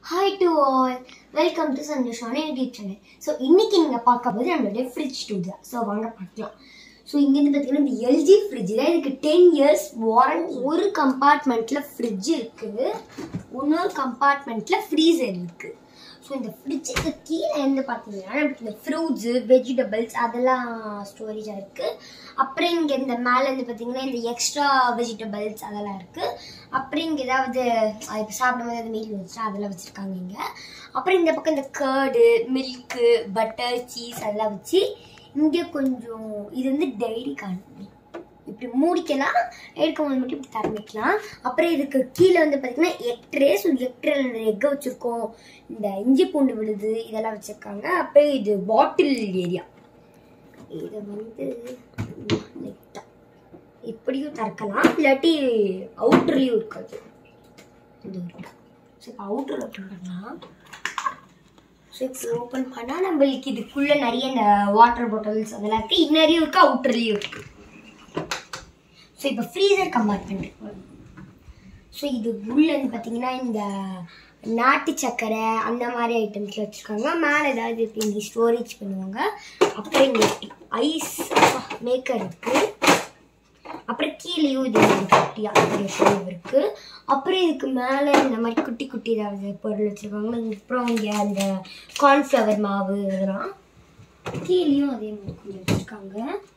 Hi to all welcome to சந்தோஷான YouTube channel so இன்னைக்கு நீங்கள் பார்க்க போது நம்மளுடைய ஃப்ரிட்ஜ் டூ தான் ஸோ வாங்க பார்க்கலாம் ஸோ இங்கேருந்து பார்த்தீங்கன்னா இந்த எல்ஜி ஃப்ரிட்ஜில் இதுக்கு டென் இயர்ஸ் வாரண்டி ஒரு கம்பார்ட்மெண்ட்டில் ஃப்ரிட்ஜ் இருக்குது இன்னொரு கம்பார்ட்மெண்ட்டில் ஃப்ரீசர் இருக்குது ஸோ இந்த ஃப்ரிட்ஜுக்கு கீழே இருந்து பார்த்தீங்கன்னா நமக்கு இந்த ஃப்ரூட்ஸு வெஜிடபிள்ஸ் அதெல்லாம் ஸ்டோரேஜாக இருக்குது அப்புறம் இங்கே இந்த மேலே இருந்து பார்த்தீங்கன்னா இந்த எக்ஸ்ட்ரா வெஜிடபிள்ஸ் அதெல்லாம் இருக்குது அப்புறம் இங்கே ஏதாவது அஹ் இப்போ சாப்பிடும்போது அது மீல் வச்சுட்டா அதெல்லாம் வச்சுருக்காங்க இங்கே அப்புறம் இந்த பக்கம் இந்த கேர்டு மில்க்கு பட்டர் சீஸ் அதெல்லாம் வச்சு இங்கே கொஞ்சம் இது வந்து டைரி காணும் இப்படி மூடிக்கலாம் எடுக்கும்போது மட்டும் இப்படி திறந்துக்கலாம் அப்புறம் இதுக்கு கீழே வந்து பார்த்தீங்கன்னா எக் ட்ரே ஸோ எக் ட்ரேல எக்கை வச்சுருக்கோம் இந்த இஞ்சி பூண்டு விழுது இதெல்லாம் வச்சுருக்காங்க அப்புறம் இது பாட்டில் ஏரியா இதை வந்து லைட்டாக இப்படியும் திறக்கலாம் இல்லாட்டி அவுட்டர்லேயும் இருக்காது இது இருக்கு ஸோ இப்போ அவுட்டர் ஓப்பன் பண்ணலாம் ஸோ இப்போ ஓப்பன் பண்ணால் நம்மளுக்கு இதுக்குள்ளே நிறைய இந்த வாட்டர் பாட்டில்ஸ் அதெல்லாம் இருக்குது இன்னரையும் இருக்குது அவுட்டர்லேயும் இருக்குது ஸோ இப்போ ஃப்ரீசர் கம்பார்ட்மெண்ட் ஸோ இது உள்ள வந்து பார்த்தீங்கன்னா இந்த நாட்டு சக்கரை அந்த மாதிரி ஐட்டம்ஸ் வச்சுருக்காங்க மேலே ஏதாவது இப்போ இங்கே ஸ்டோரேஜ் பண்ணுவாங்க அப்புறம் இங்கே ஐஸ் மேக்கர் இருக்குது அப்புறம் கீழேயும் இது ஒரு குட்டியாக ஷோவ் இருக்குது அப்புறம் இதுக்கு மேலே இந்த மாதிரி குட்டி குட்டி ஏதாவது பொருள் வச்சுருக்காங்க அப்புறம் இங்கே அந்த கார்ன்ஃப்ளவர் மாவு இதெல்லாம் கீழேயும் அதே மாதிரி கொஞ்சம் வச்சுருக்காங்க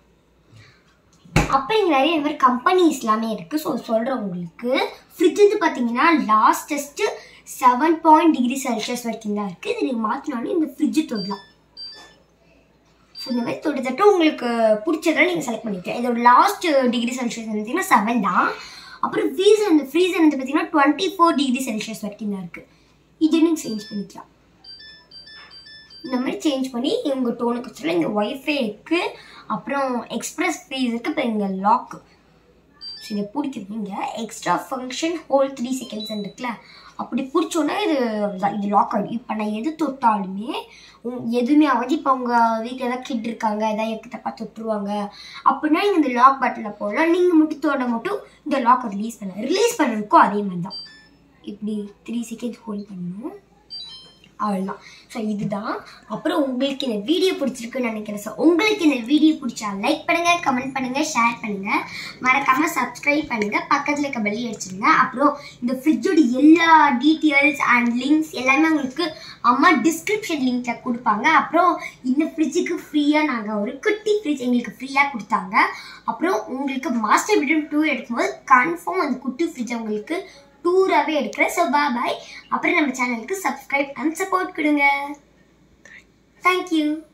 அப்போ இங்கே நிறைய இந்த மாதிரி கம்பெனிஸ் எல்லாமே இருக்குது ஸோ சொல்கிறேன் உங்களுக்கு ஃப்ரிட்ஜ் வந்து பார்த்தீங்கன்னா லாஸ்டஸ்ட்டு செவன் பாயிண்ட் டிகிரி செல்சியஸ் வரைக்கும் தான் இருக்குது இது நீங்கள் மாற்றினாலும் இந்த ஃப்ரிட்ஜு தொடலாம் ஸோ இந்த மாதிரி தொடுத்தட்டு உங்களுக்கு பிடிச்சதெல்லாம் நீங்கள் செலக்ட் பண்ணிக்கலாம் இதோட லாஸ்ட் டிகிரி செல்சியஸ் பார்த்தீங்கன்னா செவன் தான் அப்புறம் ஃப்ரீசர் இந்த ஃப்ரீசர் வந்து பார்த்தீங்கன்னா டுவெண்ட்டி ஃபோர் டிகிரி செல்சியஸ் வரைக்கும் தான் இருக்குது இது நீங்கள் சேஞ்ச் பண்ணிக்கலாம் இந்த மாதிரி சேஞ்ச் பண்ணி உங்கள் டோனுக்கு வச்சுலாம் இங்கே ஒய்ஃபை இருக்குது அப்புறம் எக்ஸ்பிரஸ் ஃப்ரீஸ் இருக்குது இப்போ இங்கே லாக் ஸோ இதை பிடிக்கணும் இங்கே extra function hold three seconds இருக்குல்ல அப்படி பிடிச்சோன்னா இது அவ்வளவுதான். இது லாக் ஆகிடும் இப்போ நான் எது தொட்டாலுமே உம், எதுவுமே ஆகாது இப்போ உங்கள் வீட்டில் ஏதாவது கிட் இருக்காங்க ஏதாவது எக்கு தப்பாக தொட்டுருவாங்க அப்படின்னா நீங்கள் இந்த லாக் பட்டனில் போடலாம் நீங்கள் மட்டும் தொட மட்டும் இந்த லாக்கை ரிலீஸ் பண்ணலாம் ரிலீஸ் பண்ணுறதுக்கும் அதே மாதிரி தான் இப்படி த்ரீ செகண்ட்ஸ் ஹோல்ட் பண்ணணும் அவ்வளோதான் ஸோ இதுதான் அப்புறம் உங்களுக்கு இந்த வீடியோ பிடிச்சிருக்குன்னு நினைக்கிறேன் ஸோ உங்களுக்கு இந்த வீடியோ பிடிச்சா லைக் பண்ணுங்கள் கமெண்ட் பண்ணுங்கள் ஷேர் பண்ணுங்கள் மறக்காமல் சப்ஸ்கிரைப் பண்ணுங்கள் பக்கத்தில் இருக்க பெல்லி அடிச்சிருங்க அப்புறம் இந்த ஃப்ரிட்ஜோட எல்லா டீட்டெயில்ஸ் அண்ட் லிங்க்ஸ் எல்லாமே உங்களுக்கு அம்மா டிஸ்கிரிப்ஷன் லிங்க்கில் கொடுப்பாங்க அப்புறம் இந்த ஃப்ரிட்ஜுக்கு ஃப்ரீயாக நாங்கள் ஒரு குட்டி ஃப்ரிட்ஜ் எங்களுக்கு ஃப்ரீயாக கொடுத்தாங்க அப்புறம் உங்களுக்கு மாஸ்டர் பெட்ரூம் டூர் எடுக்கும்போது கன்ஃபார்ம் அந்த குட்டி ஃப்ரிட்ஜ் உங்களுக்கு டூராகவே எடுக்கிறேன் ஸோ பாய் அப்புறம் நம்ம சேனலுக்கு சப்ஸ்கிரைப் அண்ட் சப்போர்ட் கொடுங்க தேங்க்யூ